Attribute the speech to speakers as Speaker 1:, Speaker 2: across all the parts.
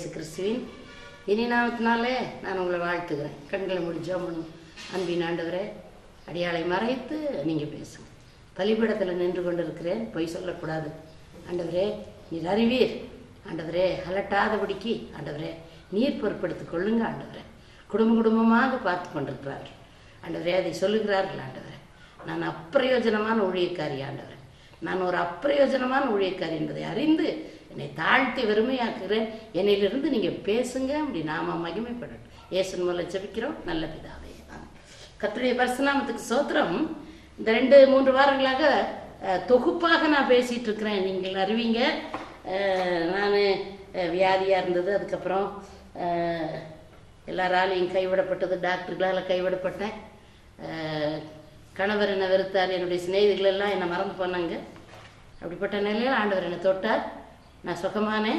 Speaker 1: இயேசு கிறிஸ்துவின் இனி நாமத்தினாலே நான் உங்களை வாழ்த்துகிறேன் கண்களை முடிஞ்சோம் அன்பின் ஆண்டவரே அடியாளை மறைத்து நீங்கள் பேசுங்க பலிபீடத்தில் நின்று கொண்டிருக்கிறேன் பொய் சொல்லக்கூடாது ஆண்டவரே நீர் அறிவீர் ஆண்டவரே அலட்டாதபடிக்கு ஆண்டவரே நீர் பொறுப்படுத்திக் கொள்ளுங்க ஆண்டவரே குடும்ப குடும்பமாக பார்த்து கொண்டிருக்கிறார்கள் ஆண்டவரே அதை சொல்லுகிறார்கள் ஆண்டவரே நான் அப்பிரயோஜனமான ஊழியக்காரி ஆண்டவரே நான் ஒரு அப்பிரயோஜனமான ஊழியக்காரி என்பதை அறிந்து என்னை தாழ்த்தி வெறுமையாக்குகிறேன் என்னிலிருந்து நீங்கள் பேசுங்க அப்படி நாம மகிமைப்படட்டும் இயேசுன் மூலம் ஜெபிக்கிறோம் நல்ல பிதாவே ஆமென். கர்த்தருடைய பரிசுநாமத்துக்கு சோத்திரம் இந்த ரெண்டு மூன்று வாரங்களாக அஹ், தொகுப்பாக நான் பேசிட்டு இருக்கிறேன் நீங்கள் அறிவீங்க நான் வியாதியாக இருந்தது அதுக்கப்புறம் அஹ், எல்லாராலையும் கைவிடப்பட்டது டாக்டர்களால் கைவிடப்பட்டேன் அஹ், கணவர் என்னை வெறுத்தார் என்னுடைய சிநேகிதிகள் எல்லாம் என்னை மறந்து போனாங்க அப்படிப்பட்ட நிலையில் ஆண்டவர் என்னை தொட்டார் நான் சுகமானேன்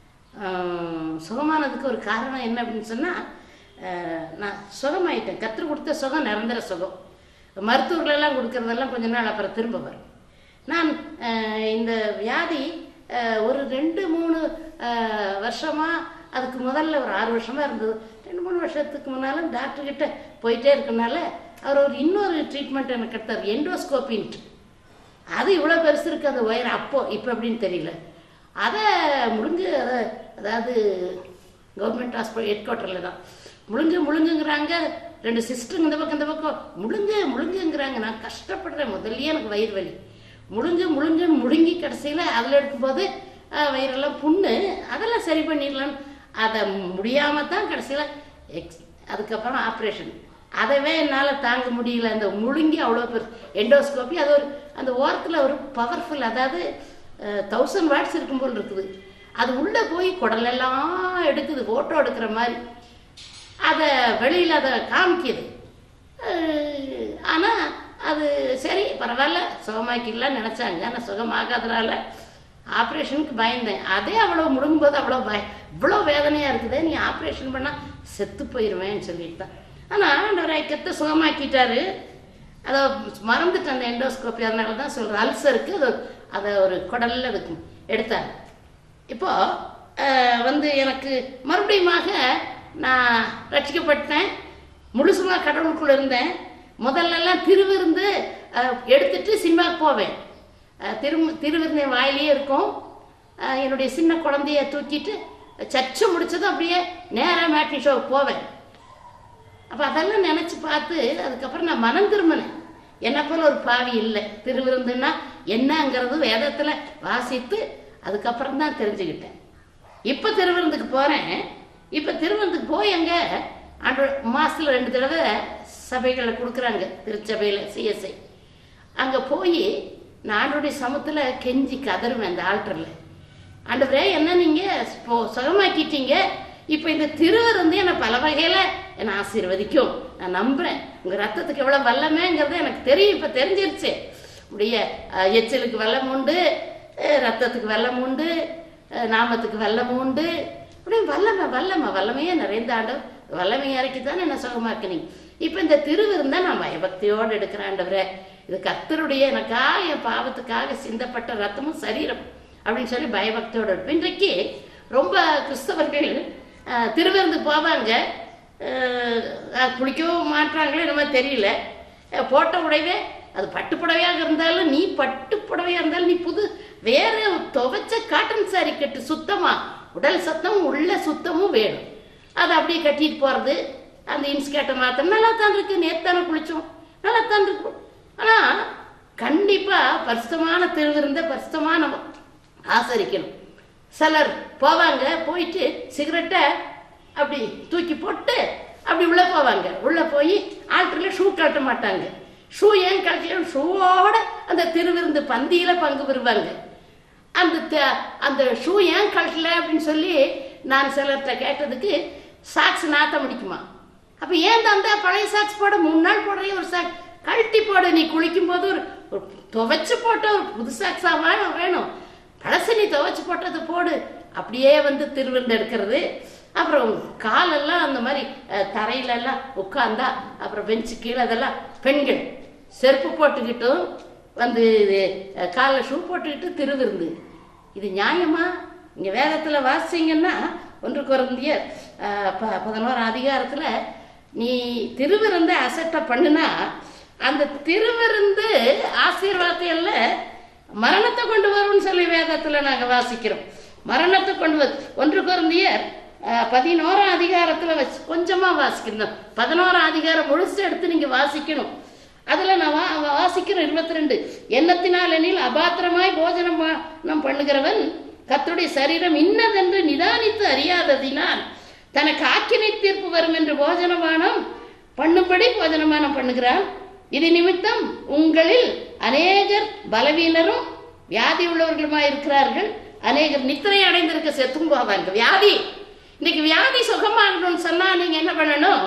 Speaker 1: ஆஹ், சுகமானதுக்கு ஒரு காரணம் என்ன அப்படின்னு சொன்னால் நான் சுகமாயிட்டேன் கற்றுக் கொடுத்த சுகம் நிரந்தர சுகம் மருத்துவர்களெல்லாம் கொடுக்கறதெல்லாம் கொஞ்ச நாள் அப்புறம் திரும்ப வரும் நான் ஆஹ், இந்த வியாதி ஆஹ், ஒரு ரெண்டு மூணு ஆஹ், வருஷமா அதுக்கு முதல்ல ஒரு ஆறு வருஷமா இருந்தது ரெண்டு மூணு வருஷத்துக்கு முன்னாலும் டாக்டர் கிட்ட போயிட்டே இருக்கனால அவர் ஒரு இன்னொரு ட்ரீட்மெண்ட் எனக்கு எடுத்தார் எண்டோஸ்கோப்பின்ட்டு அது இவ்வளோ பெருசு இருக்கு அந்த ஒயர் அப்போ இப்போ எப்படின்னு தெரியல அதை முழுங்கு அதை அதாவது கவர்மெண்ட் ஹாஸ்பிட்டல் ஹெட் குவார்ட்டரில் தான் முழுங்கு முழுங்குங்கிறாங்க ரெண்டு சிஸ்டருங்க இந்த பக்கம் இந்த பக்கம் முழுங்கு முழுங்குங்கிறாங்க நான் கஷ்டப்படுறேன் முதல்லயே எனக்கு வயிறு வலி முழுங்கு முழுங்கு முழுங்கி கடைசியில் அதில் எடுக்கும்போது அஹ், வயிறெல்லாம் புண்ணு அதெல்லாம் சரி பண்ணிடலான்னு அதை முடியாமல் தான் கடைசியில் எக்ஸ் அதுக்கப்புறம் ஆப்ரேஷன் அதவே என்னால் தாங்க முடியல அந்த முழுங்கி அவ்வளோ பெரு எண்டோஸ்கோப்பி அது ஒரு அந்த ஓரத்தில் ஒரு பவர்ஃபுல் அதாவது தௌசண்ட் வாட்ஸ் இருக்கும் போல் இருக்குது அது உள்ளே போய் குடலெல்லாம் எடுக்குது ஃபோட்டோ எடுக்கிற மாதிரி அதை வெளியில் அதை காமிக்குது ஆனால் அது சரி பரவாயில்ல சுகமாக்கிடலாம் நினச்சாங்க ஆனால் சுகமாகாதனால ஆப்ரேஷனுக்கு பயந்தேன் அதே அவ்வளோ முடுங்கும்போது அவ்வளோ பய இவ்வளோ வேதனையாக இருக்குது நீ ஆப்ரேஷன் பண்ணால் செத்து போயிடுவேன்னு சொல்லிட்டு தான் ஆனால் ஆண்டவர் ஐக்கத்தை சுகமாக்கிட்டாரு அதை மறந்துட்டேன் அந்த எண்டோஸ்கோப்பி அதனால தான் சொல்கிறேன் அல்சருக்கு அது அதை ஒரு குடலில் அதுக்கு எடுத்தாங்க இப்போ அஹ், வந்து எனக்கு மறுபடியுமாக நான் ரட்சிக்கப்பட்டேன் முழுசுமாக கடவுளுக்குள்ள இருந்தேன் முதல்லலாம் திருவிருந்து அஹ், எடுத்துட்டு சினிமாவுக்கு போவேன் அஹ், திரு திருவிருந்து என் வாயிலேயே இருக்கும் அஹ், என்னுடைய சின்ன குழந்தைய தூக்கிட்டு சர்ச்சு முடிச்சதும் அப்படியே நேராக மேட்னி ஷோவுக்கு போவேன் அப்போ அதெல்லாம் நினச்சி பார்த்து அதுக்கப்புறம் நான் மனம் திரும்பினேன் என்னை போல ஒரு பாவி இல்லை திருவிருந்துன்னா என்னங்கிறது வேதத்தில் வாசித்து அதுக்கப்புறம் தான் தெரிஞ்சுக்கிட்டேன் இப்போ திருவிருந்துக்கு போகிறேன் இப்போ திருவிருந்துக்கு போய் அங்கே ஆண்டு மாதத்தில் ரெண்டு தடவை சபைகளில் கொடுக்குறாங்க திருச்சபையில் சிஎஸ்ஐ அங்கே போய் நான் ஆண்டோடைய சமத்தில் கெஞ்சி கதறுவேன் அந்த ஆல்டரில் ஆண்டவரே என்ன நீங்கள் இப்போ சுகமாக்கிட்டீங்க இப்போ இந்த திருவிருந்து என்னை பல வகையில் என்னை ஆசீர்வதிக்கும் நான் நம்புகிறேன் உங்கள் ரத்தத்துக்கு எவ்வளோ வல்லமேங்கிறது எனக்கு தெரியும் இப்போ தெரிஞ்சிருச்சு உடைய அஹ், எச்சிலுக்கு வெள்ளம் உண்டு அஹ், ரத்தத்துக்கு வெள்ளம் உண்டு அஹ், நாமத்துக்கு வெள்ளம் உண்டு அப்படியே வல்லமை வல்லமை வல்லமையே நிறைந்த ஆண்டவர் வல்லமை இறக்கி தானே என்ன சுகமாக்குனீங்க இப்போ இந்த திருவிருந்தை நான் பயபக்தியோடு எடுக்கிறேன் ஆண்டவரே இது கர்த்தருடைய எனக்காக என் பாவத்துக்காக சிந்தப்பட்ட ரத்தமும் சரீரம் அப்படின்னு சொல்லி பயபக்தியோடு இருப்பேன் இன்றைக்கு ரொம்ப கிறிஸ்தவர்கள் அஹ், திருவிருந்துக்கு போவாங்க அஹ், அது குளிக்கவும் மாட்டாங்களோ என்னமோ தெரியல அஹ், போட்ட உடைவே அது பட்டு புடவையாக இருந்தாலும் நீ பட்டு புடவையாக இருந்தாலும் நீ புது வேற துவைச்ச காட்டன் சாரி கட்டு சுத்தமா உடல் சத்தமும் உள்ள சுத்தமும் வேணும் அதை அப்படியே கட்டிட்டு போறது அந்த இன்ஸ்கேட்டை மாத்த நல்லா தான் இருக்கு நேத்தான குளிச்சோம் நல்லா தான் இருக்கு ஆனா கண்டிப்பா பரிசுத்தமான திருவிருந்த பரிசுத்தமான ஆசரிக்கணும் சிலர் போவாங்க போயிட்டு சிகரெட்டை அப்படி தூக்கி போட்டு அப்படி உள்ள போவாங்க உள்ள போய் ஆல்டர்ல ஷூ கழட்ட மாட்டாங்க ஷூ ஏன் கழட்ட ஷூவோட அந்த திருவிருந்து பந்தியில பங்கு பெறுவாங்க அந்த த- அந்த ஷூ ஏன் கழட்டல அப்படின்னு சொல்லி நான் சிலர்கிட்ட கேட்டதுக்கு சாக்ஸ் நாத்த முடிக்குமா அப்ப ஏன் தந்தா பழைய சாக்ஸ் போட மூணு நாள் போடுறே ஒரு சாக் கழட்டி போடு நீ குளிக்கும் போது ஒரு ஒரு துவைச்சு போட்ட ஒரு புது சாக்ஸா வேணும் வேணும் பழசு நீ துவைச்சு போட்டது போடு அப்படியே வந்து திருவிருந்து எடுக்கிறது அப்புறம் காலெல்லாம் அந்த மாதிரி அஹ், தரையில எல்லாம் உட்கார்ந்தா அப்புறம் பெஞ்சு கீழே அதெல்லாம் பெண்கள் செருப்பு போட்டுக்கிட்டும் வந்து இது அஹ், காலில் ஷூ போட்டுக்கிட்டு திருவிருந்து இது நியாயமா இங்க வேதத்துல வாசிங்கன்னா ஒன்று குறைந்தியர் பதினோரு அதிகாரத்துல நீ திருவிருந்தை அசட்டை பண்ணுனா அந்த திருவிருந்து ஆசீர்வாதத்தை அல்ல மரணத்தை கொண்டு வரும்னு சொல்லி வேதத்துல நாங்க வாசிக்கிறோம் மரணத்தை கொண்டு வரு ஒன்று குறைந்தியர் பதினோராம் அதிகாரத்துல வச்சு கொஞ்சமா வாசிக்கணும் பதினோராம் அதிகாரம் முழுசு எடுத்து நீங்க வாசிக்கணும் அதுல நான் வா- வாசிக்கிறேன் இருபத்தி ரெண்டு எண்ணத்தினால் எனில் அபாத்திரமாய் போஜனம் பா- நாம் பண்ணுகிறவன் கர்த்தருடைய சரீரம் இன்னதென்று நிதானித்து அறியாததினால் தனக்கு ஆக்கினை தீர்ப்பு வரும் என்று போஜனமானம் பண்ணும்படி போஜனமானம் பண்ணுகிறான் இது நிமித்தம் உங்களில் அநேகர் பலவீனரும் வியாதி உள்ளவர்களுமாய் இருக்கிறார்கள் அநேகர் நித்திரை அடைந்திருக்க செத்தும் போவாங்க வியாதி இன்னைக்கு வியாதி சுகமாகணும்னு சொன்னா நீங்க என்ன பண்ணணும்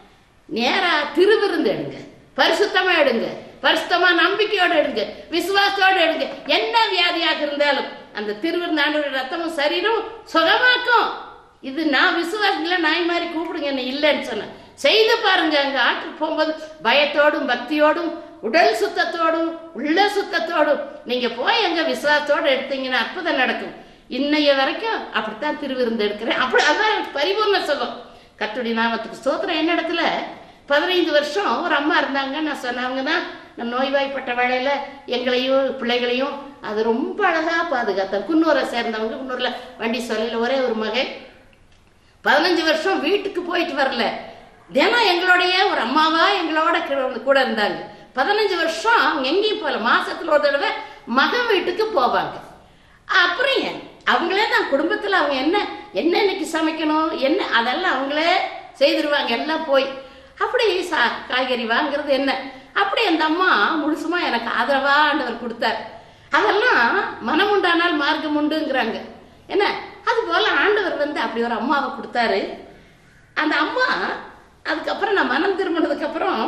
Speaker 1: நேரா திருவிருந்து எடுங்க பரிசுத்தமா எடுங்க பரிசுத்தமா நம்பிக்கையோட எடுங்க விசுவாசத்தோட எடுங்க என்ன வியாதியாக இருந்தாலும் அந்த திருவிருந்து ஆண்டவருடைய ரத்தமும் சரீரம் சுகமாக்கும் இது நான் விசுவாசம் இல்லை நாய் மாதிரி கூப்பிடுங்க என்ன இல்லைன்னு சொன்னேன் செய்து பாருங்க அங்க ஆற்றுக்கு போகும்போது பயத்தோடும் பக்தியோடும் உடல் சுத்தத்தோடும் உள்ள சுத்தத்தோடும் நீங்க போய் அங்க விசுவாசத்தோட எடுத்தீங்கன்னா அற்புதம் நடக்கும் இன்னைய வரைக்கும் அப்படித்தான் திருவிருந்து எடுக்கிறேன் அப்படி அதான் எனக்கு பரிபூர்ண சுகம் கத்துடைய நாமத்துக்கு ஸ்தோத்திரம் என்ன இடத்துல பதினைந்து வருஷம் ஒரு அம்மா இருந்தாங்க நான் சொன்னவங்க தான் நான் நோய்வாய்ப்பட்ட வேளையில எங்களையும் பிள்ளைகளையும் அது ரொம்ப அழகா பாதுகாத்தாங்க குன்னூரை சேர்ந்தவங்க குன்னூர்ல வண்டி சொல்லையில ஒரே ஒரு மகன் பதினஞ்சு வருஷம் வீட்டுக்கு போயிட்டு வரல தினம் எங்களுடைய ஒரு அம்மாவா எங்களோட கூட- கூட இருந்தாங்க பதினஞ்சு வருஷம் அவங்க எங்கேயும் போகல மாசத்துல ஒரு தடவை மகன் வீட்டுக்கு போவாங்க அப்புறம் ஏன் அவங்களே தான் குடும்பத்துல அவங்க என்ன என்ன இன்னைக்கு சமைக்கணும் என்ன அதெல்லாம் அவங்களே செய்திருவாங்க எல்லாம் போய் அப்படி சா காய்கறி வாங்குறது என்ன அப்படி அந்த அம்மா முழுசுமா எனக்கு ஆதரவா ஆண்டவர் கொடுத்தார் அதெல்லாம் மனம் உண்டானால் மார்க்கம் உண்டுங்கிறாங்க என்ன அது போல ஆண்டவர் வந்து அப்படி ஒரு அம்மாவை கொடுத்தாரு அந்த அம்மா அதுக்கப்புறம் நான் மனம் திரும்பினதுக்கு அப்புறம்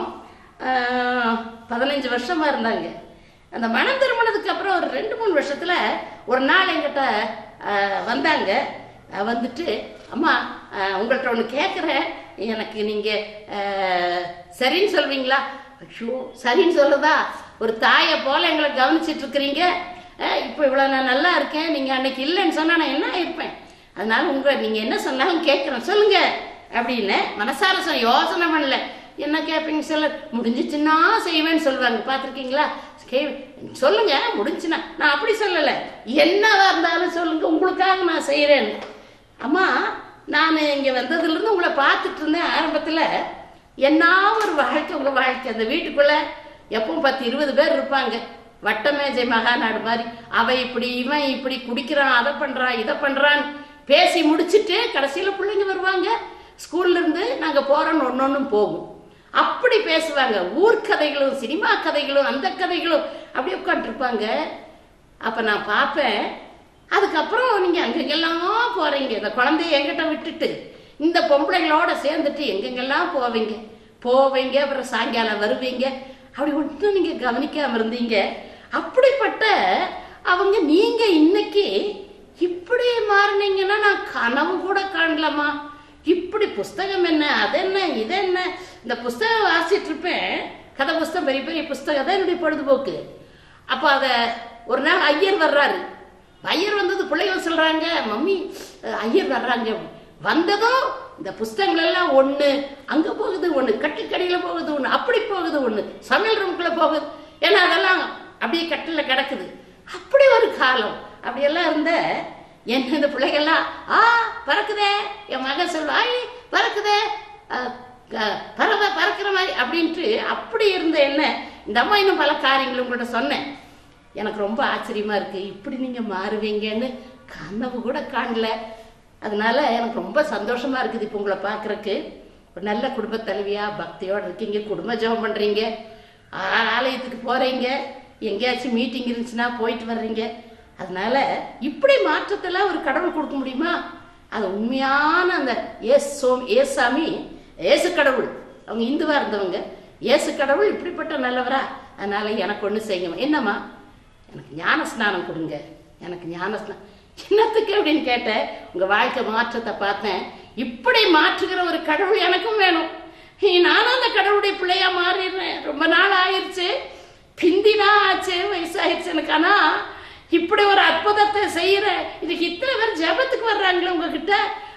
Speaker 1: ஆஹ், பதினஞ்சு வருஷமா இருந்தாங்க அந்த மனம் திரும்பினதுக்கு அப்புறம் ஒரு ரெண்டு மூணு வருஷத்துல ஒரு நாள் எங்கிட்ட ஆஹ், வந்தாங்க ஆஹ், வந்துட்டு அம்மா ஆஹ், உங்கள்ட்ட ஒன்று கேட்குறேன் எனக்கு நீங்க ஆஹ், சரின்னு சொல்வீங்களா ஐயோ சரின்னு சொல்லுதா ஒரு தாயை போல எங்களை கவனிச்சிட்டு இருக்கிறீங்க அஹ் இப்போ இவ்வளோ நான் நல்லா இருக்கேன் நீங்கள் அன்னைக்கு இல்லைன்னு சொன்னா நான் என்ன இருப்பேன் அதனால உங்க நீங்கள் என்ன சொன்னாலும் கேட்குறேன் சொல்லுங்க அப்படின்னு மனசார சொன்ன யோசனை பண்ணல என்ன கேட்பீங்க சொல்ல முடிஞ்சிச்சுன்னா செய்வேன்னு சொல்லுவாங்க பார்த்துருக்கீங்களா கே சொல்லுங்க முடிஞ்சுன்னா நான் அப்படி சொல்லலை என்னவா இருந்தாலும் சொல்லுங்க உங்களுக்காக நான் செய்கிறேன்னு அம்மா நான் இங்கே வந்ததுலேருந்து உங்களை பார்த்துட்டு இருந்தேன் ஆரம்பத்தில் என்ன ஒரு வாழ்க்கை உங்கள் வாழ்க்கை அந்த வீட்டுக்குள்ள எப்பவும் பத்து இருபது பேர் இருப்பாங்க வட்டமேஜை மகாநாடு மாதிரி அவ இப்படி இவன் இப்படி குடிக்கிறான் அதை பண்றான் இதை பண்றான் பேசி முடிச்சிட்டு கடைசியில பிள்ளைங்க வருவாங்க ஸ்கூல்ல இருந்து நாங்க போறோம்னு ஒன்னொன்னும் போகும் அப்படி பேசுவாங்க ஊர் கதைகளும் சினிமா கதைகளும் அந்த கதைகளும் அப்படி உட்காந்துருப்பாங்க அப்ப நான் பார்ப்பேன் அதுக்கப்புறம் நீங்க அங்கெங்கெல்லாம் போறீங்க இந்த குழந்தைய எங்கிட்ட விட்டுட்டு இந்த பொம்பளைங்களோட சேர்ந்துட்டு எங்கெங்கெல்லாம் போவீங்க போவீங்க அப்புறம் சாயங்காலம் வருவீங்க அப்படி ஒன்றும் நீங்க கவனிக்காம இருந்தீங்க அப்படிப்பட்ட அவங்க நீங்க இன்னைக்கு இப்படி மாறினீங்கன்னா நான் கனவு கூட காணலமா இப்படி புஸ்தகம் என்ன அது என்ன இது என்ன இந்த புஸ்தகம் வாசிட்டு இருப்பேன் கதை புஸ்தகம் பெரிய பெரிய புஸ்தகம் தான் என்னுடைய பொழுதுபோக்கு அப்போ அதை ஒரு நாள் ஐயர் வர்றாரு ஐயர் வந்தது பிள்ளைகள் சொல்றாங்க மம்மி அஹ், ஐயர் வர்றாங்க வந்ததும் இந்த புஸ்தகங்கள் எல்லாம் ஒண்ணு அங்க போகுது ஒண்ணு கட்டுக்கடியில போகுது ஒண்ணு அப்படி போகுது ஒண்ணு சமையல் ரூம்குள்ள போகுது ஏன்னா அதெல்லாம் அப்படியே கட்டில கிடக்குது அப்படி ஒரு காலம் அப்படியெல்லாம் இருந்த என்ன இந்த பிள்ளைகள்லாம் ஆ பறக்குதே என் மகன் சொல்லுவா ஐ பறக்குதே அஹ், அஹ், பறவை பறக்கிற மாதிரி அப்படின்ட்டு அப்படி இருந்த என்ன இந்த அம்மா இன்னும் பல காரியங்கள் உங்கள்ட்ட சொன்னேன் எனக்கு ரொம்ப ஆச்சரியமா இருக்கு இப்படி நீங்க மாறுவீங்கன்னு கனவு கூட காணல அதனால எனக்கு ரொம்ப சந்தோஷமா இருக்குது இப்போ உங்களை பார்க்கறக்கு ஒரு நல்ல குடும்ப தலைவியா பக்தியோட இருக்கீங்க குடும்ப ஜெபம் பண்றீங்க ஆ- ஆலயத்துக்கு போறீங்க எங்கேயாச்சும் மீட்டிங் இருந்துச்சுன்னா போயிட்டு வர்றீங்க அதனால இப்படி மாற்றத்தெல்லாம் ஒரு கடவுள் கொடுக்க முடியுமா அது உண்மையான அந்த ஏசு சோம் ஏசாமி ஏசு கடவுள் அவங்க இந்துவா இருந்தவங்க ஏசு கடவுள் இப்படிப்பட்ட நல்லவரா அதனால எனக்கு ஒண்ணு செய்யுங்க என்னம்மா எனக்கு ஞான ஸ்நானம் கொடுங்க எனக்கு ஞான ஸ்நானம் என்னத்துக்கு அப்படின்னு கேட்டேன் உங்க வாழ்க்கை மாற்றத்தை பார்த்தேன் இப்படி மாற்றுகிற ஒரு கடவுள் எனக்கும் வேணும் ஹே, நானும் அந்த கடவுளுடைய பிள்ளையா மாறிடுறேன் ரொம்ப நாள் ஆயிருச்சு பிந்தினா ஆச்சு வயசாயிருச்சு எனக்கு ஆனா இப்படி ஒரு அற்புதத்தை செய்யற இதுக்கு இத்தனை பேர் ஜெபத்துக்கு வர்றாங்களே உங்ககிட்ட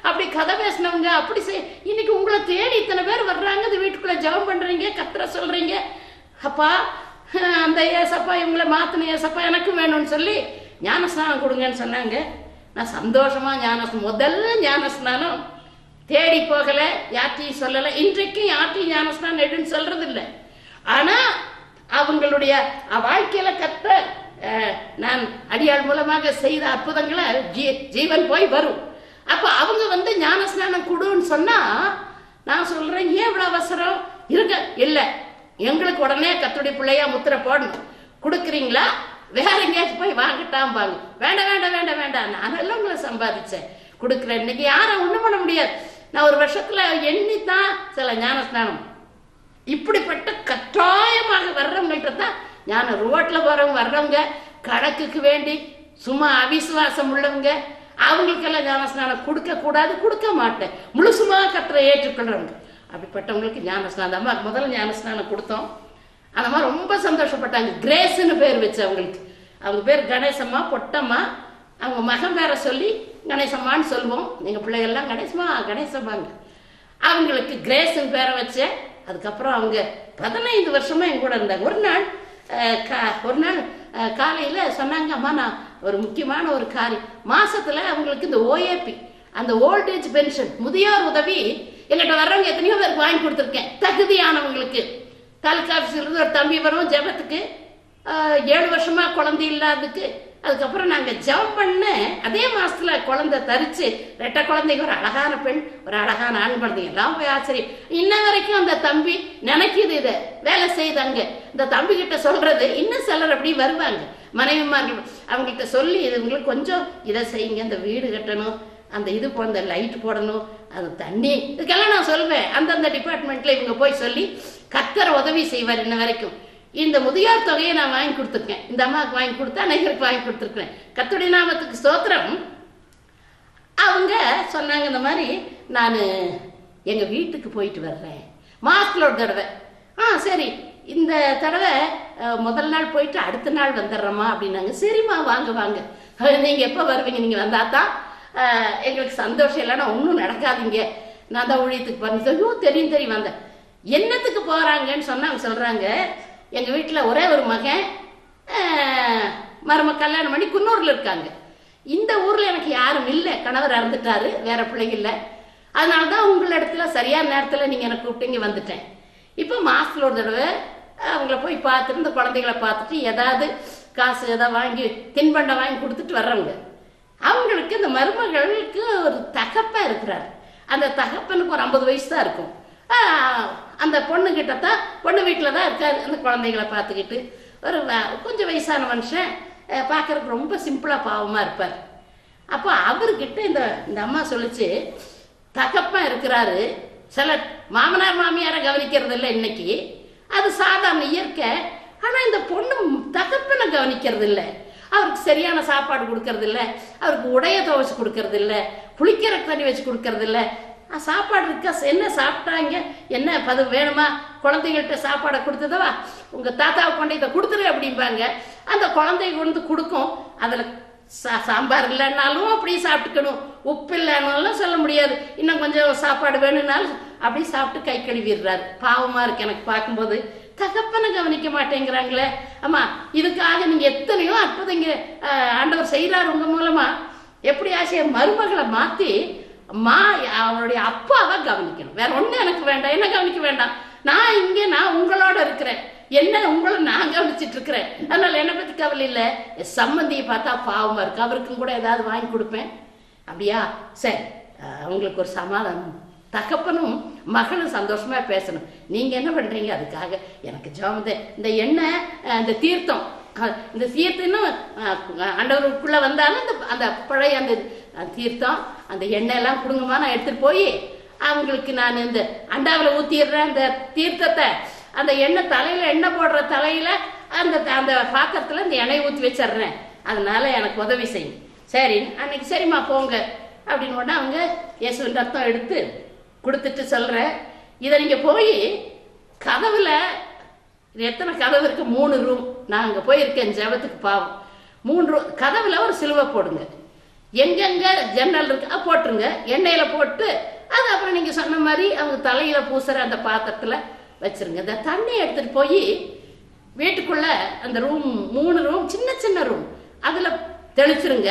Speaker 1: அப்படி கதை பேசினவங்க அப்படி செய் இன்னைக்கு உங்களை தேடி இத்தனை பேர் வர்றாங்க இந்த வீட்டுக்குள்ள ஜெபம் பண்றீங்க கத்துற சொல்றீங்க அப்பா அஹ், அந்த ஏசப்பா இவங்களை மாத்தின ஏசப்பா எனக்கும் வேணும்னு சொல்லி ஞானஸ்நானம் கொடுங்கன்னு சொன்னாங்க நான் சந்தோஷமா ஞான முதல்ல ஞானஸ்நானம் தேடி போகல யார்ட்டையும் சொல்லல இன்றைக்கும் யார்ட்டையும் ஞானஸ்நானம் எடுன்னு சொல்றது இல்லை ஆனா அவங்களுடைய அஹ், வாழ்க்கையில கத்த அஹ், நான் அடியாள் மூலமாக செய்த அற்புதங்களை ஜீ- ஜீவன் போய் வரும் அப்ப அவங்க வந்து ஞானஸ்நானம் கொடுன்னு சொன்னா நான் சொல்றேன் ஏன் இவ்வளவு அவசரம் இருங்க இல்ல எங்களுக்கு உடனே கத்துடைய பிள்ளையா முத்திரை போடணும் கொடுக்குறீங்களா வேற எங்கேயாச்சும் போய் வாங்கிட்டாம் பாங்க வேண்டாம் வேண்டாம் வேண்டாம் வேண்டாம் நான் எல்லாம் உங்களை சம்பாதிச்சேன் கொடுக்குறேன் இன்னைக்கு யாரும் ஒண்ணும் பண்ண முடியாது நான் ஒரு வருஷத்துல எண்ணித்தான் சில ஞானஸ்நானம் இப்படிப்பட்ட கட்டாயமாக வர்றவங்கள்ட்ட தான் ஞான ரோட்ல போறவங்க வர்றவங்க கணக்குக்கு வேண்டி சும்மா அவிசுவாசம் உள்ளவங்க அவங்களுக்கெல்லாம் ஞானஸ்நானம் கொடுக்க கூடாது கொடுக்க மாட்டேன் முழுசுமா கத்திர ஏற்றுக்கொள்றவங்க அப்படிப்பட்டவங்களுக்கு ஞானஸ்நானம் அம்மா முதல்ல ஞானஸ்நானம் கொடுத்தோம் அந்த மாதிரி ரொம்ப சந்தோஷப்பட்டாங்க கிரேஸ்னு பேர் வச்சு அவங்களுக்கு அவங்க பேர் கணேசம்மா பொட்டம்மா அவங்க மகன் பேரை சொல்லி கணேசம்மான்னு சொல்லுவோம் எங்க பிள்ளைகள்லாம் கணேசம்மா கணேசம்மாங்க அவங்களுக்கு கிரேஸ்னு பேரை வச்சேன் அதுக்கப்புறம் அவங்க பதினைந்து வருஷமா என் கூட இருந்தாங்க ஒரு நாள் அஹ், கா- ஒரு நாள் அஹ், காலையில சொன்னாங்க அம்மா நான் ஒரு முக்கியமான ஒரு காரியம் மாசத்துல அவங்களுக்கு இந்த ஓஏபி அந்த ஓல்டேஜ் பென்ஷன் முதியோர் உதவி எங்கிட்ட வர்றவங்க எத்தனையோ பேருக்கு வாங்கி கொடுத்துருக்கேன் தகுதியானவங்களுக்கு தாலுக்கா ஆஃபீஸ்ல இருந்து ஒரு தம்பி வரும் ஜெபத்துக்கு ஆஹ், ஏழு வருஷமா குழந்தை இல்லாததுக்கு அதுக்கப்புறம் நாங்க ஜெபம் பண்ண அதே மாசத்துல குழந்தை தரிச்சு ரெட்டை குழந்தைங்க ஒரு அழகான பெண் ஒரு அழகான ஆண் குழந்தைங்க எல்லாம் போய் ஆச்சரியம் இன்ன வரைக்கும் அந்த தம்பி நினைக்குது இதை வேலை செய்தாங்க இந்த தம்பி கிட்ட சொல்றது இன்னும் சிலர் அப்படி வருவாங்க மனைவிமார்கள் அவங்ககிட்ட சொல்லி இது உங்களுக்கு கொஞ்சம் இதை செய்யுங்க இந்த வீடு கட்டணும் அந்த இது போ அந்த லைட் போடணும் அது தண்ணி இதுக்கெல்லாம் நான் சொல்வேன் அந்தந்த டிபார்ட்மெண்ட்ல இவங்க போய் சொல்லி கத்தர் உதவி செய்வார் இன்ன வரைக்கும் இந்த முதியோர் தொகையை நான் வாங்கி கொடுத்துருக்கேன் இந்த அம்மாவுக்கு வாங்கி கொடுத்தா நெய்யருக்கு வாங்கி கொடுத்துருக்கேன் கத்துடைய நாமத்துக்கு ஸ்தோத்திரம் அவங்க சொன்னாங்க இந்த மாதிரி நான் எங்க வீட்டுக்கு போயிட்டு வர்றேன் மாசத்துல ஒரு தடவை ஆ சரி இந்த தடவை அஹ், முதல் நாள் போயிட்டு அடுத்த நாள் வந்துடுறோமா அப்படின்னாங்க சரிம்மா வாங்க வாங்க அஹ், நீங்க எப்போ வருவீங்க நீங்க வந்தா தான் அஹ், எங்களுக்கு சந்தோஷம் இல்லைன்னா ஒன்றும் நடக்காதீங்க நான் தான் ஊழியத்துக்கு பண்ணி ஐயோ தெரியும் தெரியும் வந்தேன் என்னத்துக்கு போறாங்கன்னு சொன்னா அவங்க சொல்றாங்க எங்க வீட்டுல ஒரே ஒரு மகன் அஹ், மரும கல்யாணம் பண்ணி குன்னூர்ல இருக்காங்க இந்த ஊர்ல எனக்கு யாரும் இல்லை கணவர் இறந்துட்டாரு வேற பிள்ளைங்க இல்லை அதனால தான் உங்கள் இடத்துல சரியான நேரத்துல நீங்க எனக்கு கூப்பிட்டீங்க வந்துட்டேன் இப்போ மாசத்துல ஒரு தடவை அவங்கள போய் பார்த்துட்டு இந்த குழந்தைகளை பார்த்துட்டு ஏதாவது காசு ஏதாவது வாங்கி தின்பண்டம் வாங்கி கொடுத்துட்டு வர்றவங்க அவங்களுக்கு இந்த மருமகளுக்கு ஒரு தகப்பன் இருக்கிறார் அந்த தகப்பனுக்கு ஒரு ஐம்பது வயசு தான் இருக்கும் ஆஹ், அந்த பொண்ணு கிட்ட தான் பொண்ணு வீட்டில் தான் இருக்காரு அந்த குழந்தைகளை பார்த்துக்கிட்டு ஒரு வ- கொஞ்சம் வயசான மனுஷன் அஹ், பார்க்கறதுக்கு ரொம்ப சிம்பிளா பாவமா இருப்பார் அப்போ அவர்கிட்ட இந்த இந்த அம்மா சொல்லுச்சு தகப்பன் இருக்கிறாரு சில மாமனார் மாமியாரை கவனிக்கிறது இல்லை இன்னைக்கு அது சாதாரண இயற்கை ஆனா இந்த பொண்ணு தகப்பனை கவனிக்கிறது இல்லை அவருக்கு சரியான சாப்பாடு கொடுக்கறது இல்ல அவருக்கு உடைய துவைச்சு கொடுக்கறது இல்ல குளிக்கிற தண்ணி வச்சு கொடுக்கறது இல்ல ஆ, சாப்பாடு இருக்கா என்ன சாப்பிட்டாங்க என்ன பது வேணுமா குழந்தைகள்கிட்ட சாப்பாடை கொடுத்ததவா உங்க தாத்தாவை கொண்டு இதை கொடுத்துரு அப்படிம்பாங்க அந்த குழந்தைங்க கொண்டு கொடுக்கும் அதுல சா- சாம்பார் இல்லைன்னாலும் அப்படியே சாப்பிட்டுக்கணும் உப்பு இல்லைன்னாலும் சொல்ல முடியாது இன்னும் கொஞ்சம் சாப்பாடு வேணும்னாலும் அப்படியே சாப்பிட்டு கை கழுவிடுறாரு பாவமா இருக்கு எனக்கு பார்க்கும்போது தகப்பனை கவனிக்க மாட்டேங்கிறாங்களே அம்மா இதுக்காக நீங்க எத்தனையோ அற்புதங்க ஆஹ், ஆண்டவர் செய்யறாரு உங்க மூலமா எப்படி ஆசைய மருமகளை மாத்தி அம்மா அவருடைய அப்பாவை கவனிக்கணும் வேற ஒண்ணு எனக்கு வேண்டாம் என்ன கவனிக்க வேண்டாம் நான் இங்க நான் உங்களோட இருக்கிறேன் என்ன உங்களை நான் கவனிச்சிட்டு இருக்கிறேன் அதனால என்னை பத்தி கவலை இல்லை என் சம்மந்தியை பார்த்தா பாவமா இருக்கு அவருக்கும் கூட ஏதாவது வாங்கி கொடுப்பேன் அப்படியா சரி அஹ், அவங்களுக்கு ஒரு சமாதானம் தகப்பனும் மகளும் சந்தோஷமா பேசணும் நீங்க என்ன பண்றீங்க அதுக்காக எனக்கு ஜாமதே இந்த எண்ணெய் அஹ், இந்த தீர்த்தம் அஹ், இந்த தீர்த்தம் ஆண்டவருக்குள்ள வந்தாலும் அந்த அந்த பழைய அந்த அஹ், தீர்த்தம் அந்த எண்ணெய் எல்லாம் கொடுங்கம்மா நான் எடுத்துட்டு போய் அவங்களுக்கு நான் இந்த அண்டாவில் ஊத்திடுறேன் அந்த தீர்த்தத்தை அந்த எண்ணெய் தலையில எண்ணெய் போடுற தலையில அந்த அந்த பாத்திரத்துல இந்த எண்ணெய் ஊத்தி வச்சிடுறேன் அதனால எனக்கு உதவி செய்யும் சரி அன்னைக்கு சரிம்மா போங்க அப்படின்னு உடனே அவங்க இயேசுவின் ரத்தம் எடுத்து கொடுத்துட்டு சொல்றேன் இதை நீங்க போய் கதவுல இது எத்தனை கதவு இருக்கு மூணு ரூம் நான் அங்க போயிருக்கேன் ஜெபத்துக்கு பாவம் மூணு ரூ கதவுல ஒரு சிலுவை போடுங்க எங்கெங்க ஜன்னல் இருக்கு அஹ் போட்டுருங்க எண்ணெயில போட்டு அது அப்புறம் நீங்க சொன்ன மாதிரி அவங்க தலையில பூசுற அந்த பாத்திரத்துல வச்சிருங்க இந்த தண்ணி எடுத்துட்டு போய் வீட்டுக்குள்ள அந்த ரூம் மூணு ரூம் சின்ன சின்ன ரூம் அதுல தெளிச்சிருங்க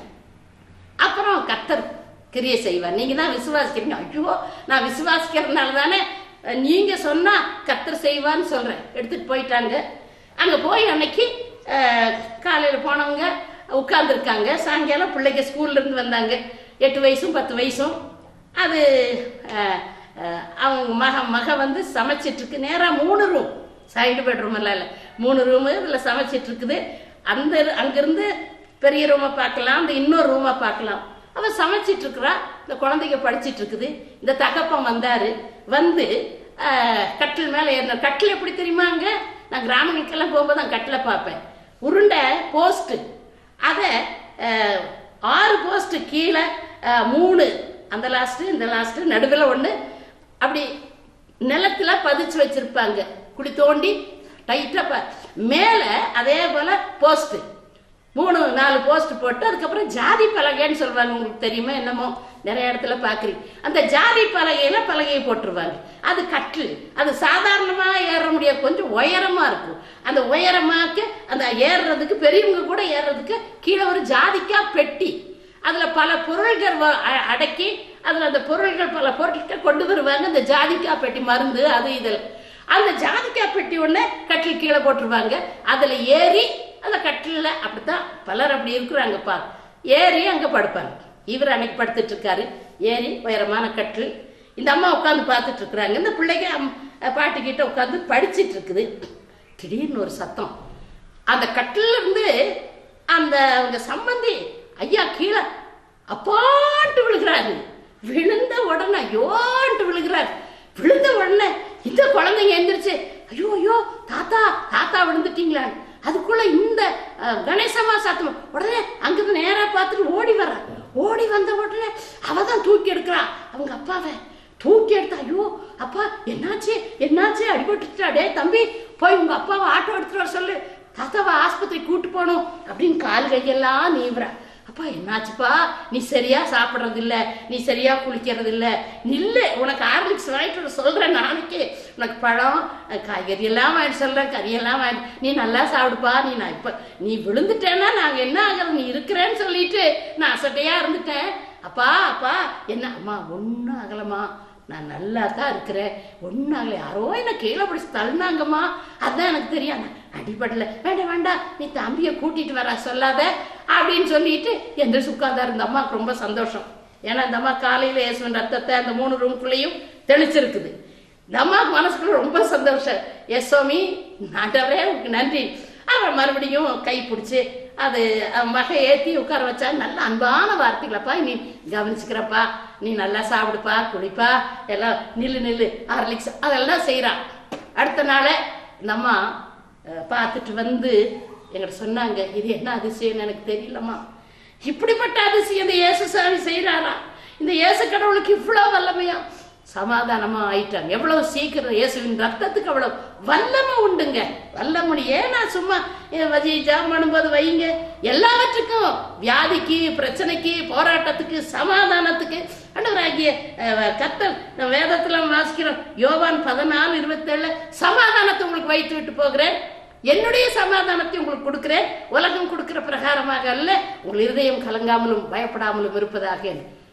Speaker 1: அப்புறம் கர்த்தர் கிரியை செய்வார் நீங்க தான் விசுவாசிக்கிறீங்க ஐயோ நான் விசுவாசிக்கிறதுனால தானே அஹ், நீங்க சொன்னா கர்த்தர் செய்வான்னு சொல்றேன் எடுத்துட்டு போயிட்டாங்க அங்க போய் அன்னைக்கு அஹ், காலையில போனவங்க உட்கார்ந்துருக்காங்க சாயங்காலம் பிள்ளைங்க ஸ்கூல்ல இருந்து வந்தாங்க எட்டு வயசும் பத்து வயசும் அது அஹ், அஹ், அவங்க மக மக வந்து சமைச்சிட்டு இருக்கு நேரா மூணு ரூம் சைடு பெட்ரூம் எல்லாம் இல்லை மூணு ரூமு இதுல சமைச்சிட்டு இருக்குது அந்த அங்கிருந்து பெரிய ரூமை பார்க்கலாம் அந்த இன்னொரு ரூமை பார்க்கலாம் அவ சமைச்சிட்டு இருக்கிறா இந்த குழந்தைங்க படிச்சிட்டு இருக்குது இந்த தகப்பன் வந்தாரு வந்து ஆஹ், கட்டில் மேல ஏறின கட்டில் எப்படி தெரியுமாங்க நான் கிராமங்களுக்கெல்லாம் போகும்போது நான் கட்டில பார்ப்பேன் உருண்டை போஸ்ட் அதை ஆஹ், ஆறு போஸ்ட் கீழே ஆஹ், மூணு அந்த லாஸ்ட் இந்த லாஸ்ட் நடுவில் ஒன்று அப்படி நிலத்துல பதிச்சு வச்சிருப்பாங்க குழி தோண்டி டைட்டா ப மேல அதே போல போஸ்ட் மூணு நாலு போஸ்ட் போட்டு அதுக்கப்புறம் ஜாதி பலகைன்னு சொல்லுவாங்க உங்களுக்கு தெரியுமா என்னமோ நிறைய இடத்துல பாக்குறீங்க அந்த ஜாதி பலகையில பலகையை போட்டுருவாங்க அது கட்டில் அது சாதாரணமா ஏற முடியாது கொஞ்சம் உயரமா இருக்கும் அந்த உயரமாக்கு அந்த ஏறுறதுக்கு பெரியவங்க கூட ஏறுறதுக்கு கீழே ஒரு ஜாதிக்கா பெட்டி அதுல பல பொருள்கள் வ- அ- அடக்கி அதுல அந்த பொருள்கள் பல பொருட்கள் கொண்டு வருவாங்க இந்த ஜாதிக்காய் பெட்டி மருந்து அது இதில் அந்த ஜாதிக்காய் பெட்டி ஒண்ணு கட்டில் கீழே போட்டுருவாங்க அதுல ஏறி அந்த கட்டில அப்படித்தான் பலர் அப்படி இருக்கிறாங்க பார் ஏறி அங்க படுப்பாங்க இவர் அன்னைக்கு படுத்துட்டு இருக்காரு ஏறி உயரமான கட்டில் இந்த அம்மா உட்காந்து பார்த்துட்டு இருக்கிறாங்க இந்த பிள்ளைங்க அம்- பாட்டி கிட்ட உட்காந்து படிச்சிட்டு இருக்குது திடீர்னு ஒரு சத்தம் அந்த கட்டில இருந்து அந்த அவங்க சம்பந்தி ஐயா கீழே அப்பான்ட்டு விழுகிறாரு விழுந்த உடனே ஐயோன்ட்டு விழுகிறார் விழுந்த உடனே இந்த குழந்தைங்க எந்திரிச்சு ஐயோ ஐயோ தாத்தா தாத்தா விழுந்துட்டீங்களா அதுக்குள்ள இந்த அஹ், கணேசம்மா சத்தம் உடனே அங்கிருந்து நேரா பார்த்துட்டு ஓடி வர்றா ஓடி வந்த உடனே அவ தான் தூக்கி எடுக்கிறா அவங்க அப்பாவை தூக்கி எடுத்தா ஐயோ அப்பா என்னாச்சு என்னாச்சு அடிபட்டுட்டா டே தம்பி போய் உங்க அப்பாவை ஆட்டோ எடுத்துட்டு வர சொல்லு தாத்தாவை ஆஸ்பத்திரி கூட்டு போகணும் அப்படின்னு கால் கையெல்லாம் நீவுறா அப்பா என்னாச்சுப்பா நீ சரியா சாப்பிடுறது இல்ல நீ சரியா குளிக்கிறது இல்ல நில்லு உனக்கு ஹார்லிக்ஸ் வாங்கிட்டு வர சொல்றேன் நாளைக்கு உனக்கு பழம் அஹ், காய்கறி எல்லாம் வாங்கிட்டு சொல்றேன் கறி எல்லாம் வாங்கி நீ நல்லா சாப்பிடுப்பா நீ நான் இப்ப நீ விழுந்துட்டேன்னா நாங்க என்ன ஆகுறது நீ இருக்கிறேன்னு சொல்லிட்டு நான் அசட்டையா இருந்துட்டேன் அப்பா அப்பா என்ன அம்மா ஒன்னும் ஆகலம்மா நான் நல்லா தான் இருக்கிறேன் ஒன்றும் ஆகல யாரோ என்ன கீழே பிடிச்சி தள்ளினாங்கம்மா அதான் எனக்கு தெரியும் நான் அடிபடல வேண்டாம் வேண்டாம் நீ தம்பியை கூட்டிட்டு வர சொல்லாத அப்படின்னு சொல்லிட்டு எந்திரிச்சு உட்கார்ந்தாரு இந்த அம்மாவுக்கு ரொம்ப சந்தோஷம் ஏன்னா இந்த அம்மா காலையில இயேசுவின் ரத்தத்தை அந்த மூணு ரூம்குள்ளேயும் தெளிச்சிருக்குது இந்த அம்மாவுக்கு மனசுக்குள்ள ரொம்ப சந்தோஷம் எஸ் சுவாமி ஆண்டவரே உங்களுக்கு நன்றி அவன் மறுபடியும் கை பிடிச்சி அது அவன் மக ஏத்தி உட்கார வச்சா நல்ல அன்பான வார்த்தைகளப்பா நீ கவனிச்சுக்கிறப்பா நீ நல்லா சாப்பிடுப்பா குளிப்பா எல்லாம் நில்லு நில்லு ஹார்லிக்ஸ் அதெல்லாம் செய்றான் அடுத்த நாளே இந்த அம்மா அஹ், பார்த்துட்டு வந்து எங்கிட்ட சொன்னாங்க இது என்ன அதிசயம்னு எனக்கு தெரியலம்மா இப்படிப்பட்ட அதிசயம் இந்த இயேசு சாமி செய்யறாரா இந்த இயேசு கடவுளுக்கு இவ்வளவு வல்லமையா சமாதானமா ஆயிட்டாங்க எவ்வளவு சீக்கிரம் இயேசுவின் ரத்தத்துக்கு அவ்வளவு வல்லமை உண்டுங்க வல்லமை ஏன்னா சும்மா அஹ், வஜி ஜாம் பண்ணும்போது வைங்க எல்லாவற்றுக்கும் வியாதிக்கு பிரச்சனைக்கு போராட்டத்துக்கு சமாதானத்துக்கு ஆண்டவராகிய அஹ், கர்த்தர் நம்ம வேதத்துல வாசிக்கிறோம் யோவான் பதினாலு இருபத்தேழு சமாதானத்தை உங்களுக்கு வைத்து விட்டு போகிறேன் என்னுடைய சமாதானத்தை உங்களுக்கு கொடுக்கிறேன் உலகம் கொடுக்கிற பிரகாரமாக அல்ல உங்கள் இருதயம் கலங்காமலும் பயப்படாமலும் இருப்பதாக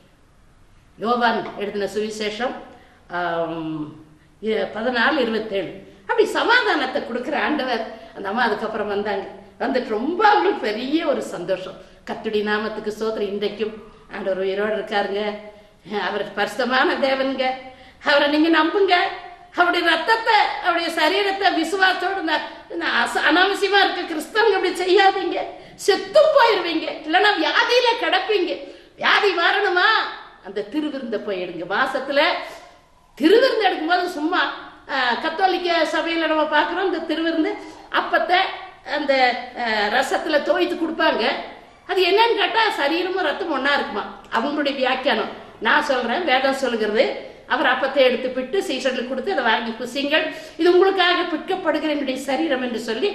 Speaker 1: யோவான் எழுதின சுவிசேஷம் ஆம், இ- பதினாலு இருபத்தேழு அப்படி சமாதானத்தை கொடுக்கிற ஆண்டவர் அந்த அம்மா அதுக்கப்புறம் வந்தாங்க வந்துட்டு ரொம்ப அவங்களுக்கு பெரிய ஒரு சந்தோஷம் கத்துடி நாமத்துக்கு சோதனை இன்றைக்கும் ஆண்டவர் உயிரோடு இருக்காருங்க அவர் பரிசுத்தமான தேவனுங்க அவரை நீங்க நம்புங்க அவருடைய ரத்தத்தை அவருடைய சரீரத்தை விசுவாசத்தோடு இந்த- இந்த அச- அனாவசியமா இருக்க கிறிஸ்தவங்க அப்படி செய்யாதீங்க செத்து போயிருவீங்க இல்லைன்னா வியாதியில கிடப்பீங்க வியாதி வரணுமா அந்த திருவிருந்த போய் எடுங்க மாசத்துல திருவிருந்து எடுக்கும்போது சும்மா ஆஹ், கத்தோலிக்க சபையில நம்ம பார்க்கிறோம் இந்த திருவிருந்து அப்பத்தை அந்த ஆஹ், ரசத்துல தோய்த்து கொடுப்பாங்க அது என்னன்னு கேட்டா சரீரமும் ரத்தம் ஒண்ணா இருக்குமா அவங்களுடைய வியாக்கியானம் நான் சொல்றேன் வேதம் சொல்கிறது அவர் அப்பத்தை எடுத்து பிட்டு சீசர்களுக்கு கொடுத்து அதை வாங்கி குசிங்கள் இது உங்களுக்காக பிற்கப்படுகிற என்னுடைய சரீரம் என்று சொல்லி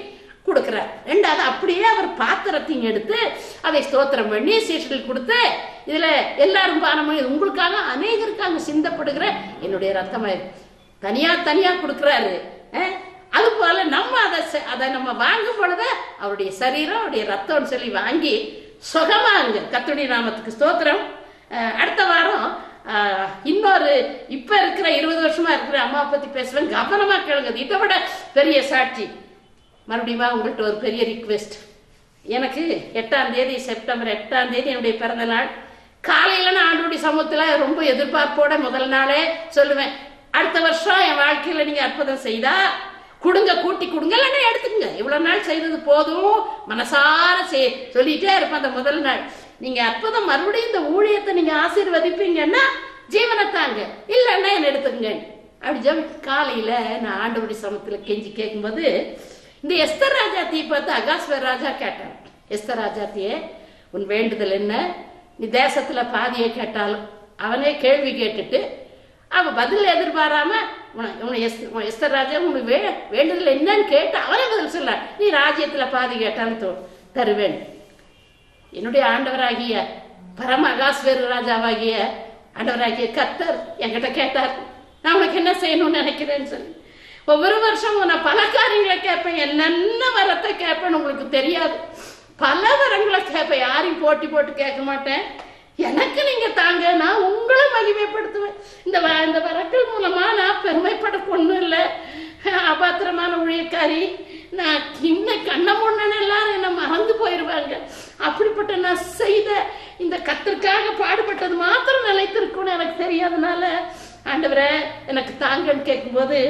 Speaker 1: கொடுக்கிறார் ரெண்டாவது அப்படியே அவர் பாத்திரத்தையும் எடுத்து அதை ஸ்தோத்திரம் பண்ணி சீஷர்கள் கொடுத்து இதுல எல்லாரும் பானம் பண்ணி உங்களுக்காக அநேகருக்காக சிந்தப்படுகிற என்னுடைய ரத்தமா தனியா தனியா கொடுக்கிறாரு அஹ், அது போல நம்ம அதை செ- அதை நம்ம வாங்கும் பொழுது அவருடைய சரீரம் அவருடைய ரத்தம்னு சொல்லி வாங்கி சுகமாங்க கத்துடைய நாமத்துக்கு ஸ்தோத்திரம் அஹ், அடுத்த வாரம் அஹ், இன்னொரு இப்ப இருக்கிற இருபது வருஷமா இருக்கிற அம்மா பத்தி பேசுவேன் கவனமா கேளுங்க இது இதை விட பெரிய சாட்சி மறுபடியும் வா, உங்கள்ட்ட ஒரு பெரிய ரிக்வெஸ்ட் எனக்கு எட்டாம் தேதி செப்டம்பர் எட்டாம் தேதி என்னுடைய பிறந்த நாள் காலையில நான் ஆண்டுடைய சமூகத்துல ரொம்ப எதிர்பார்ப்போட முதல் நாளே சொல்லுவேன் அடுத்த வருஷம் என் வாழ்க்கையில நீங்க அற்புதம் செய்தா கொடுங்க கூட்டி கொடுங்க இல்லைன்னா எடுத்துக்கங்க இவ்வளவு நாள் செய்தது போதும் மனசார செய் சொல்லிட்டே இருப்பேன் அந்த முதல் நாள் நீங்க அற்புதம் மறுபடியும் இந்த ஊழியத்தை நீங்க ஆசீர்வதிப்பீங்கன்னா ஜீவனை தாங்க இல்லைன்னா என்ன எடுத்துக்கங்க அப்படி ஜெபி காலையில நான் ஆண்டவருடைய சமத்துல கெஞ்சி கேட்கும்போது இந்த எஸ்தர் ராஜாத்தியை பார்த்து அகாஸ்வர் ராஜா கேட்டான் எஸ்தர் ராஜாத்தியே உன் வேண்டுதல் என்ன நீ தேசத்துல பாதியை கேட்டாலும் அவனே கேள்வி கேட்டுட்டு அவ பதில் எதிர்பாராம உன- உன எஸ்- உன் எஸ்தர் ராஜா உனக்கு வே வேண்டுதல் என்னன்னு கேட்டு அவனே பதில் சொல்ல நீ ராஜ்யத்துல பாதி கேட்டாலும் தோ- தருவேன் என்னுடைய ஆண்டவராகிய பரம அகாஸ்வேரு ராஜாவாகிய ஆண்டவராகிய கர்த்தர் என்கிட்ட கேட்டார் நான் உனக்கு என்ன செய்யணும்னு நினைக்கிறேன்னு சொல்லி ஒவ்வொரு வருஷமும் நான் பல காரியங்களை கேட்பேன் என்னென்ன வரத்தை கேட்பேன்னு உங்களுக்கு தெரியாது பல வரங்களை கேட்பேன் யாரையும் போட்டி போட்டு கேட்க மாட்டேன் எனக்கு நீங்க தாங்க நான் உங்களை மகிமைப்படுத்துவேன் இந்த வ- இந்த வரக்கள் மூலமா நான் பெருமைப்பட ஒண்ணும் இல்லை அபாத்திரமான ஊழியக்காரி நான் இன்ன கண்ண முன்னன் எல்லாரும் என்ன மறந்து போயிருவாங்க அப்படிப்பட்ட நான் செய்த இந்த கத்திற்காக பாடுபட்டது மாத்திரம் நிலைத்திருக்கும்னு எனக்கு தெரியாதனால ஆண்டவரே எனக்கு தாங்கன்னு கேட்கும்போது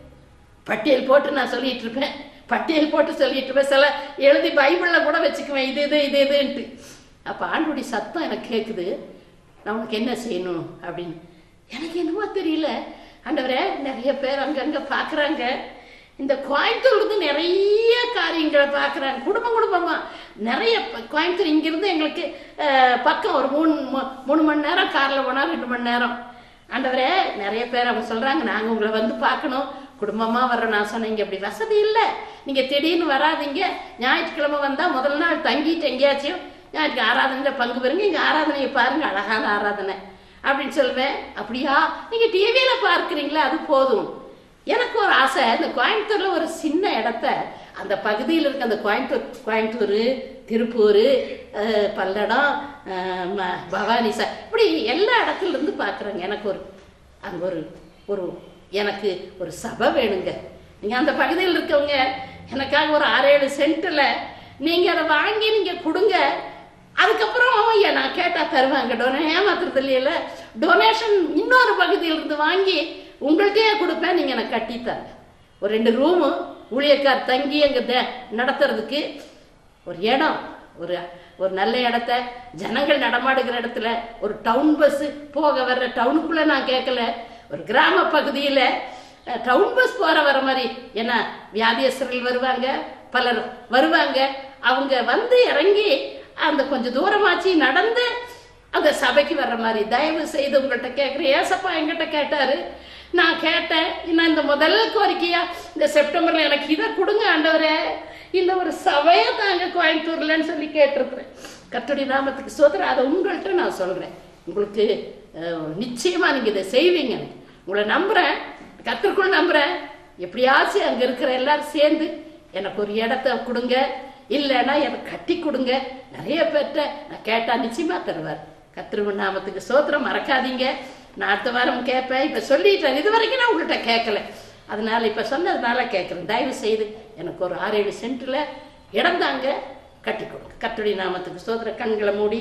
Speaker 1: பட்டியல் போட்டு நான் சொல்லிட்டு இருப்பேன் பட்டியல் போட்டு சொல்லிட்டு இருப்பேன் சில எழுதி பைபிள்ல கூட வச்சுக்குவேன் இது இது இது இதுன்ட்டு அப்ப ஆண்டுடைய சத்தம் எனக்கு கேட்குது நான் உனக்கு என்ன செய்யணும் அப்படின்னு எனக்கு என்னமோ தெரியல ஆண்டவரே நிறைய பேர் அங்கங்க பார்க்கறாங்க இந்த கோயம்புத்தூர் இருந்து நிறைய காரியங்களை பார்க்குறாங்க குடும்பம் குடும்பமா நிறைய ப- கோயம்புத்தூர் இங்கிருந்து எங்களுக்கு அஹ், பக்கம் ஒரு மூணு மூ- மூணு மணி நேரம் காரில் போனால் ரெண்டு மணி நேரம் ஆண்டவரே நிறைய பேர் அவங்க சொல்றாங்க நாங்க உங்களை வந்து பார்க்கணும் குடும்பமா வர்றோம் நான் சொன்னேன் இங்க அப்படி வசதி இல்ல நீங்க திடீர்னு வராதீங்க ஞாயிற்றுக்கிழமை வந்தா முதல் நாள் தங்கிட்டு எங்கேயாச்சும் ஞாயிற்று ஆராதனையில பங்கு பெறுங்க இங்க ஆராதனையை பாருங்க அழகான ஆராதனை அப்படின்னு சொல்லுவேன் அப்படியா நீங்க டிவியில பார்க்கறீங்களா அது போதும் எனக்கு ஒரு ஆசை இந்த கோயம்புத்தூர்ல ஒரு சின்ன இடத்த அந்த பகுதியில் இருக்க அந்த கோயம்புத்தூர் கோயம்புத்தூர் திருப்பூர் அஹ், பல்லடம் அஹ், ம- பவானி சார் இப்படி எல்லா இடத்துல இருந்து பார்க்குறேங்க எனக்கு ஒரு அங்க ஒரு ஒரு எனக்கு ஒரு சபை வேணுங்க நீங்க அந்த பகுதியில் இருக்கவங்க எனக்காக ஒரு ஆறு ஏழு சென்ட்ல நீங்க அதை வாங்கி நீங்க கொடுங்க அதுக்கப்புறம் ஐயா நான் கேட்டா தருவாங்க டொனே ஏமாத்துறது இல்லையில டொனேஷன் இன்னொரு பகுதியில இருந்து வாங்கி உங்கள்கிட்டயே கொடுப்பேன் நீங்க எனக்கு கட்டித்தாங்க ஒரு ரெண்டு ரூமு ஊழியக்கார் தங்கி அங்க த- நடத்துறதுக்கு ஒரு இடம் ஒரு ஒரு நல்ல இடத்த ஜனங்கள் நடமாடுகிற இடத்துல ஒரு டவுன் பஸ் போக வர்ற டவுனுக்குள்ள நான் கேட்கல ஒரு கிராம பகுதியில அஹ், டவுன் பஸ் போற வர மாதிரி ஏன்னா வியாதியஸ்தர்கள் வருவாங்க பலர் வருவாங்க அவங்க வந்து இறங்கி அந்த கொஞ்சம் தூரமாச்சு நடந்து அந்த சபைக்கு வர்ற மாதிரி தயவு செய்து உங்கள்கிட்ட கேட்குறேன் ஏசப்பா என்கிட்ட கேட்டாரு நான் கேட்டேன் நான் இந்த முதல் கோரிக்கையா இந்த செப்டம்பர்ல எனக்கு இதை கொடுங்க ஆண்டவரே இந்த ஒரு சபையை தாங்க கோயம்புத்தூர்லன்னு சொல்லி கேட்டிருக்கிறேன் கர்த்தருடைய நாமத்துக்கு சோதர அதை உங்கள்கிட்ட நான் சொல்றேன் உங்களுக்கு அஹ், நிச்சயமா நீங்க இதை செய்வீங்க உங்களை நம்புறேன் கத்திற்குள் நம்புறேன் எப்படியாச்சும் அங்க இருக்கிற எல்லாரும் சேர்ந்து எனக்கு ஒரு இடத்த கொடுங்க இல்லைன்னா எனக்கு கட்டி கொடுங்க நிறைய பேர்ட்ட நான் கேட்டா நிச்சயமா தருவார் கத்திருவன் நாமத்துக்கு சோத்திரம் மறக்காதீங்க நான் அடுத்த வாரம் கேட்பேன் இப்ப சொல்லிட்டேன் இது வரைக்கும் நான் உங்கள்கிட்ட கேட்கல அதனால இப்ப சொன்னதுனால கேட்கறேன் தயவு செய்து எனக்கு ஒரு ஆறு ஏழு சென்ட்ல இடம் தாங்க கட்டி கொடுங்க கத்துடைய நாமத்துக்கு சோதர கண்களை மூடி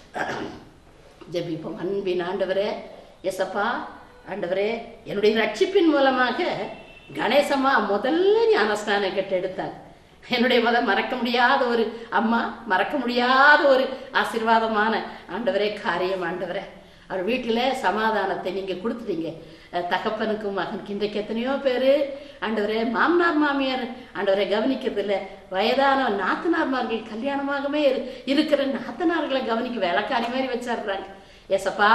Speaker 1: ஜெபிப்போம் அன்பின் ஆண்டவரே எசப்பா ஆண்டவரே என்னுடைய ரட்சிப்பின் மூலமாக கணேசம்மா முதல்ல ஞானஸ்தானம் கட்டு எடுத்தாங்க என்னுடைய முத மறக்க முடியாத ஒரு அம்மா மறக்க முடியாத ஒரு ஆசீர்வாதமான ஆண்டவரே காரியம் ஆண்டவரே அவர் வீட்டில் சமாதானத்தை நீங்க கொடுத்துட்டீங்க அஹ் தகப்பனுக்கும் மகனுக்கு இன்றைக்கு எத்தனையோ பேர் ஆண்டவரே மாமனார் மாமியார் ஆண்டவரை கவனிக்கிறது இல்ல வயதான நாத்தனார்மார்கள் கல்யாணமாகவே இரு- இருக்கிற நாத்தனார்களை கவனிக்க வேலைக்காரி மாதிரி வச்சிடுறாங்க ஏசப்பா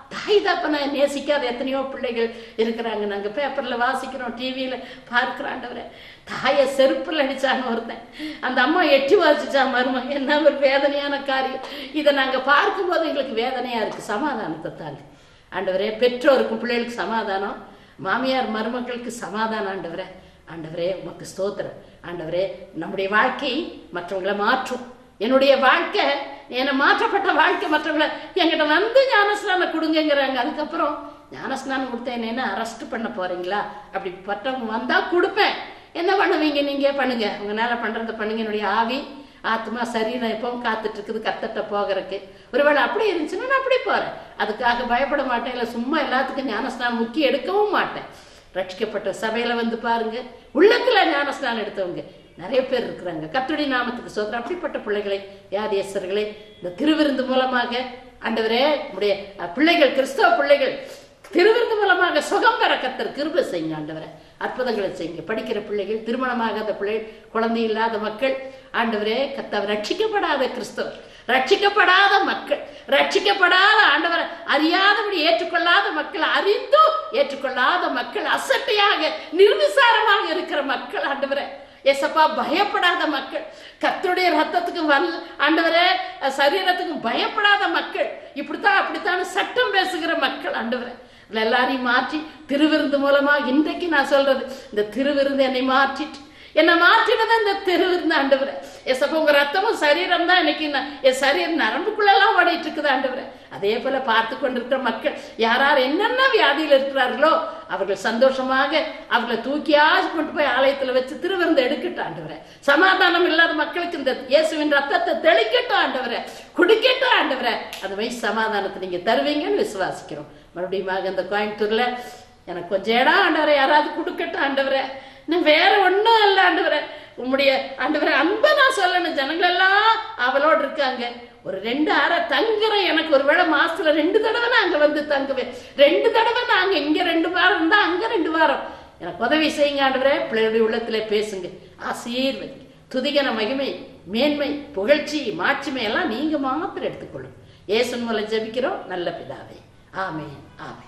Speaker 1: தாய் தப்பனை நேசிக்காத எத்தனையோ பிள்ளைகள் இருக்கிறாங்க நாங்க பேப்பர்ல வாசிக்கிறோம் டிவியில பார்க்கிறோம் ஆண்டவரே தாயை செருப்புல அடிச்சாங்க ஒருத்தன் அந்த அம்மா எட்டி வாசிச்சா மருமக என்ன ஒரு வேதனையான காரியம் இதை நாங்க பார்க்கும்போது எங்களுக்கு வேதனையா இருக்கு சமாதானத்தை தாங்க ஆண்டவரே பெற்றோருக்கும் பிள்ளைகளுக்கு சமாதானம் மாமியார் மருமக்களுக்கு சமாதானம் ஆண்டவரே ஆண்டவரே உமக்கு ஸ்தோத்திரம் ஆண்டவரே நம்முடைய வாழ்க்கை மற்றவங்களை மாற்றும் என்னுடைய வாழ்க்கை என்னை மாற்றப்பட்ட வாழ்க்கை மற்றவங்களை என்கிட்ட வந்து ஞானஸ்நானம் கொடுங்கங்கிறாங்க அதுக்கப்புறம் ஞானஸ்நானம் கொடுத்தேன் என்ன அரெஸ்ட் பண்ண போறீங்களா அப்படி பட்டவங்க வந்தா கொடுப்பேன் என்ன பண்ணுவீங்க நீங்க பண்ணுங்க உங்களால பண்றத பண்ணுங்க என்னுடைய ஆவி ஆத்மா சரீரம் எப்பவும் காத்துட்டு இருக்குது கத்தட்ட போகிறதுக்கு ஒருவேளை அப்படி இருந்துச்சுன்னா நான் அப்படி போறேன் அதுக்காக பயப்பட மாட்டேன் இல்லை சும்மா எல்லாத்துக்கும் ஞானஸ்நானம் முக்கியம் எடுக்கவும் மாட்டேன் ரட்சிக்கப்பட்ட சபையில வந்து பாருங்க உள்ளத்துல ஞானஸ்நானம் எடுத்தவங்க நிறைய பேர் இருக்கிறாங்க கத்துடி நாமத்துக்கு சோதரம் அப்படிப்பட்ட பிள்ளைகளை வியாதியஸ்தர்களை இந்த திருவிருந்து மூலமாக ஆண்டவரே நம்முடைய அஹ், பிள்ளைகள் கிறிஸ்தவ பிள்ளைகள் திருவிருந்து மூலமாக சுகம் பெற கத்தர் கிருபை செய்யுங்க ஆண்டவரே அற்புதங்களை செய்யுங்க படிக்கிற பிள்ளைகள் திருமணமாகாத பிள்ளைகள் குழந்தை இல்லாத மக்கள் ஆண்டவரே கத்தவர் ரட்சிக்கப்படாத கிறிஸ்தவர் ரட்சிக்கப்படாத மக்கள் ரட்சிக்கப்படாத ஆண்டவரை அறியாதபடி ஏற்றுக்கொள்ளாத மக்கள் அறிந்தும் ஏற்றுக்கொள்ளாத மக்கள் அசட்டையாக நிர்விசாரமாக இருக்கிற மக்கள் ஆண்டவரை ஏசப்பா பயப்படாத மக்கள் கர்த்தருடைய ரத்தத்துக்கு வல் ஆண்டவரே சரீரத்துக்கு பயப்படாத மக்கள் இப்படித்தான் அப்படித்தான் சட்டம் பேசுகிற மக்கள் ஆண்டவரே இதுல எல்லாரையும் மாற்றி திருவிருந்து மூலமா இன்றைக்கு நான் சொல்றது இந்த திருவிருந்து என்னை மாற்றிட்டு என்னை மாற்றினது இந்த திருவிருந்து ஆண்டவரே எசப்ப உங்க ரத்தமும் சரீரம் தான் இன்னைக்கு நான் என் சரீரம் நரம்புக்குள்ளெல்லாம் ஓடிட்டு இருக்குது ஆண்டவரே அதே போல பார்த்து கொண்டிருக்கிற மக்கள் யார் யார் என்னென்ன வியாதியில் இருக்கிறார்களோ அவர்கள் சந்தோஷமாக அவர்களை தூக்கியாச்சு கொண்டு போய் ஆலயத்துல வச்சு திருவிருந்து எடுக்கட்டும் ஆண்டவரே சமாதானம் இல்லாத மக்களுக்கு இந்த இயேசுவின் ரத்தத்தை தெளிக்கட்டும் ஆண்டவரே குடிக்கட்டும் ஆண்டவரே அந்த வயசு சமாதானத்தை நீங்க தருவீங்கன்னு விசுவாசிக்கிறோம் மறுபடியும் இந்த கோயம்புத்தூர்ல எனக்கு கொஞ்சம் இடம் ஆண்டவரே யாராவது கொடுக்கட்டும் ஆண்டவரே நான் வேற ஒண்ணும் இல்ல ஆண்டவரே உம்முடைய ஆண்டவரே அன்பை நான் சொல்லணும் ஜனங்கள் எல்லாம் அவளோடு இருக்காங்க ஒரு ரெண்டு அறை தங்குறேன் எனக்கு ஒரு வேளை மாசத்துல ரெண்டு தடவை நான் அங்க வந்து தங்குவேன் ரெண்டு தடவை நாங்க இங்க ரெண்டு வாரம் இருந்தா அங்க ரெண்டு வாரம் எனக்கு உதவி செய்யுங்க ஆண்டவரே பிள்ளைகளுடைய உள்ளத்திலே பேசுங்க ஆசீர்வதி துதிகன மகிமை மேன்மை புகழ்ச்சி மாட்சிமை எல்லாம் நீங்க மாத்திரம் எடுத்துக்கொள்ளும் ஏசன் மூலம் ஜெபிக்கிறோம் நல்ல பிதாவே ஆமென் ஆமென்